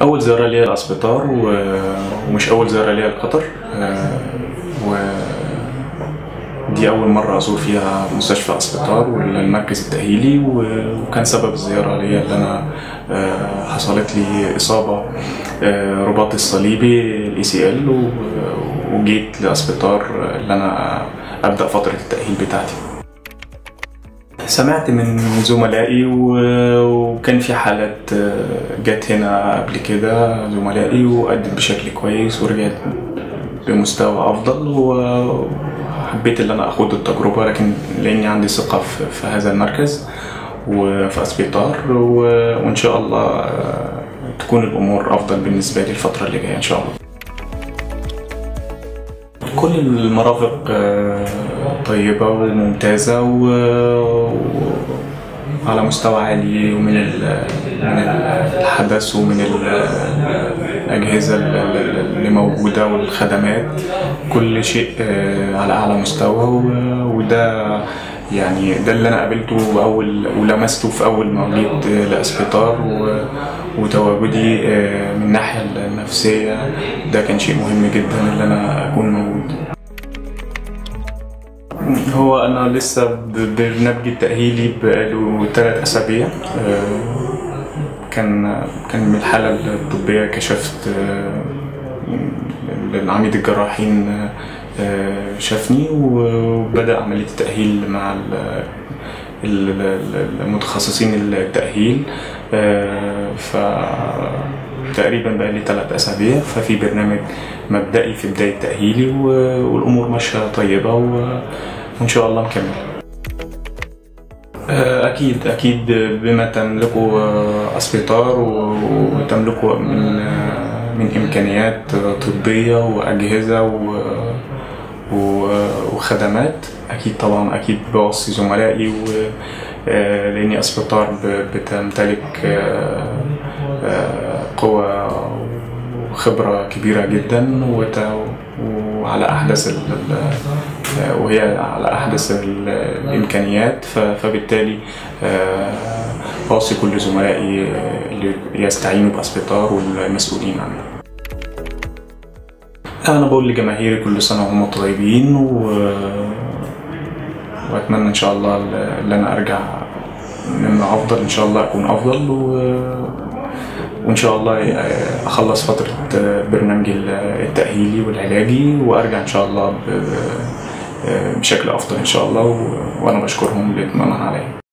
أول زيارة ليا الأسبيطار و- ومش أول زيارة ليا لقطر آه، و دي أول مرة أزور فيها مستشفى أسبيطار والمركز التأهيلي و- وكان سبب الزيارة ليا اللي أنا آه، حصلت لي إصابة آه، رباط الصليبي الاي سي ال وجيت لأسبيطار اللي أنا أبدأ فترة التأهيل بتاعتي سمعت من زملائي و- وكان في حالات آه، جت هنا قبل كده زملائي وأدت بشكل كويس ورجعت بمستوى أفضل وحبيت إن أنا أخوض التجربة لكن لأني عندي ثقة في في هذا المركز وفي أسبيطار و- وإن شاء الله آه، تكون الأمور أفضل بالنسبة لي الفترة اللي جاية إن شاء الله كل المرافق آه، طيبة وممتازة و- وعلى مستوى عالي ومن ال- من الحدث ومن ال- الأجهزة ال- ال- اللي موجودة والخدمات كل شيء آه، على أعلى مستوى و- وده يعني ده اللي أنا قابلته أول ولمسته في أول ما جيت آه، لأسبيطار و- وتواجدي آه، من الناحية النفسية ده كان شيء مهم جدا إن أنا أكون موجود هو انا لسه ب- برنامجي التاهيلي بقاله ثلاث اسابيع آه، كان كان من الحاله الطبيه كشفت آه، العميد الجراحين آه، شافني وبدا عمليه التاهيل مع ال- ال- ال- المتخصصين التاهيل آه، ف تقريبا بقى لي ثلاث اسابيع ففي برنامج مبدئي في بدايه تاهيلي و- والامور ماشيه طيبه و- وان شاء الله مكمل آه، أكيد أكيد بما تملكه آه، أسبيطار و- وتملكه من آه، من إمكانيات آه، طبية وأجهزة و- و- وخدمات أكيد طبعا أكيد بوصي زملائي و- آه، لأني أسبيطار ب- بتمتلك آه، آه، قوة وخبرة كبيرة جدا وت- وعلى أحدث ال- ال- وهي على أحدث ال- الإمكانيات ف- فبالتالي آه، بوصي كل زملائي آه، اللي يستعينوا بأسبيطار والمسؤولين عنه أنا بقول لجماهيري كل سنة وهم طيبين و... وأتمنى إن شاء الله إن أنا أرجع مما أفضل إن شاء الله أكون أفضل و... وإن شاء الله أخلص فترة برنامجي التأهيلي والعلاجي وأرجع إن شاء الله ب... بشكل أفضل إن شاء الله و... وأنا بشكرهم لإطمئنان عليا